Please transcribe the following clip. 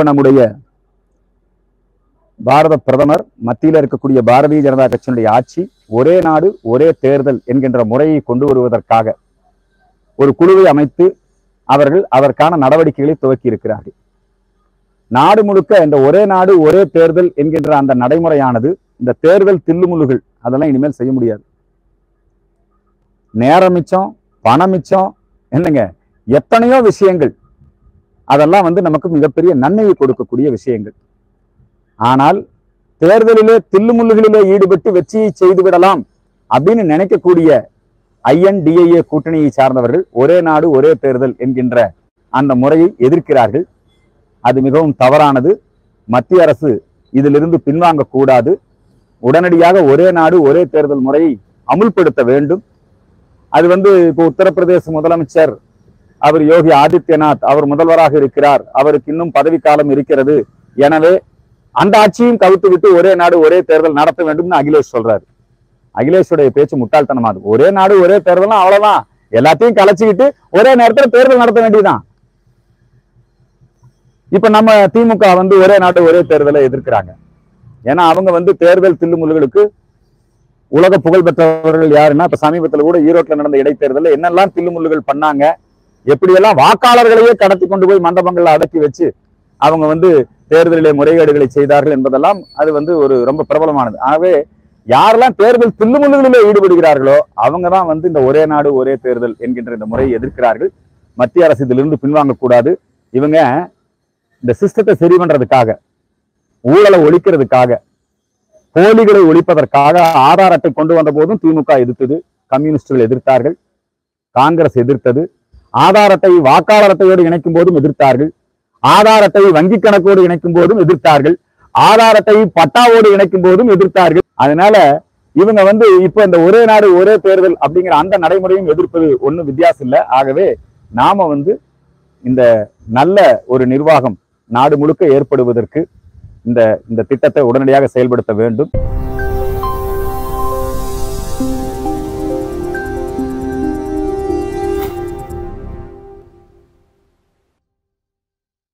இப்ப நம்முடைய பாரத பிரதமர் மத்தியில் இருக்கக்கூடிய பாரதிய ஜனதா கட்சியினுடைய ஆட்சி ஒரே நாடு ஒரே தேர்தல் என்கின்ற முறையை கொண்டு வருவதற்காக ஒரு குழுவை அமைத்து அவர்கள் அதற்கான நடவடிக்கைகளை துவக்கி இருக்கிறார்கள் நாடு முழுக்க இந்த ஒரே நாடு ஒரே தேர்தல் என்கின்ற அந்த நடைமுறையானது இந்த தேர்தல் தில்லுமுல்லுகள் அதெல்லாம் இனிமேல் செய்ய முடியாது நேரம் மிச்சம் பணம் மிச்சம் என்னங்க எத்தனையோ விஷயங்கள் அதெல்லாம் வந்து நமக்கு மிகப்பெரிய நன்மையை கொடுக்கக்கூடிய விஷயங்கள் ஆனால் தேர்தலிலே தில்லுமுல்லுகளிலே ஈடுபட்டு வெற்றியை செய்து விடலாம் அப்படின்னு நினைக்கக்கூடிய ஐஎன்டிஏஏ கூட்டணியை சார்ந்தவர்கள் ஒரே நாடு ஒரே தேர்தல் என்கின்ற அந்த முறையை எதிர்க்கிறார்கள் அது மிகவும் தவறானது மத்திய அரசு இதிலிருந்து பின்வாங்க கூடாது உடனடியாக ஒரே நாடு ஒரே தேர்தல் முறையை அமுல்படுத்த வேண்டும் அது வந்து இப்போ உத்தரப்பிரதேச முதலமைச்சர் அவர் யோகி ஆதித்யநாத் அவர் முதல்வராக இருக்கிறார் அவருக்கு இன்னும் பதவிக்காலம் இருக்கிறது எனவே அந்த ஆட்சியும் கவித்து விட்டு ஒரே நாடு ஒரே தேர்தல் நடத்த வேண்டும்னு அகிலேஷ் சொல்றாரு அகிலேஷுடைய பேச்சு முட்டாள்தனமாது ஒரே நாடு ஒரே தேர்தல்னா அவ்வளவுதான் எல்லாத்தையும் கலைச்சிக்கிட்டு ஒரே நேரத்துல தேர்தல் நடத்த வேண்டியதுதான் இப்ப நம்ம திமுக வந்து ஒரே நாடு ஒரே தேர்தலை எதிர்க்கிறாங்க ஏன்னா அவங்க வந்து தேர்தல் தில்லுமுல்லுகளுக்கு உலக புகழ் பெற்றவர்கள் யாருன்னா இப்ப சமீபத்துல கூட ஈரோட்ல நடந்த இடைத்தேர்தலில் என்னெல்லாம் தில்லுமுல்லுகள் பண்ணாங்க எப்படியெல்லாம் வாக்காளர்களையே கடத்தி கொண்டு போய் மண்டபங்கள்ல அடக்கி வச்சு அவங்க வந்து தேர்தலிலே முறைகேடுகளை செய்தார்கள் என்பதெல்லாம் அது வந்து ஒரு ரொம்ப பிரபலமானது ஆகவே யாரெல்லாம் தேர்தல் தில்லுமுல்லுகளிலே ஈடுபடுகிறார்களோ அவங்க தான் வந்து இந்த ஒரே நாடு ஒரே தேர்தல் என்கின்ற இந்த முறையை எதிர்க்கிறார்கள் மத்திய அரசு இதிலிருந்து பின்வாங்க கூடாது இவங்க இந்த சிஸ்டத்தை சரி பண்றதுக்காக ஊழலை ஒழிக்கிறதுக்காக போலிகளை ஒழிப்பதற்காக ஆதார் அட்டை கொண்டு வந்த போதும் திமுக எதிர்த்தது கம்யூனிஸ்டுகள் எதிர்த்தார்கள் காங்கிரஸ் எதிர்த்தது ஆதார் அட்டை வாக்காளர் அட்டையோடு இணைக்கும் போதும் எதிர்த்தார்கள் ஆதார் அட்டை வங்கி கணக்கோடு இணைக்கும் போதும் எதிர்த்தார்கள் ஆதார் அட்டை பட்டாவோடு இணைக்கும் போதும் எதிர்த்தார்கள் அதனால இவங்க வந்து இப்ப இந்த ஒரே நாடு ஒரே தேர்தல் அப்படிங்கிற அந்த நடைமுறையும் எதிர்ப்பது ஒண்ணும் வித்தியாசம் இல்லை ஆகவே நாம வந்து இந்த நல்ல ஒரு நிர்வாகம் நாடு முழுக்க ஏற்படுவதற்கு இந்த இந்த திட்டத்தை உடனடியாக செயல்படுத்த வேண்டும்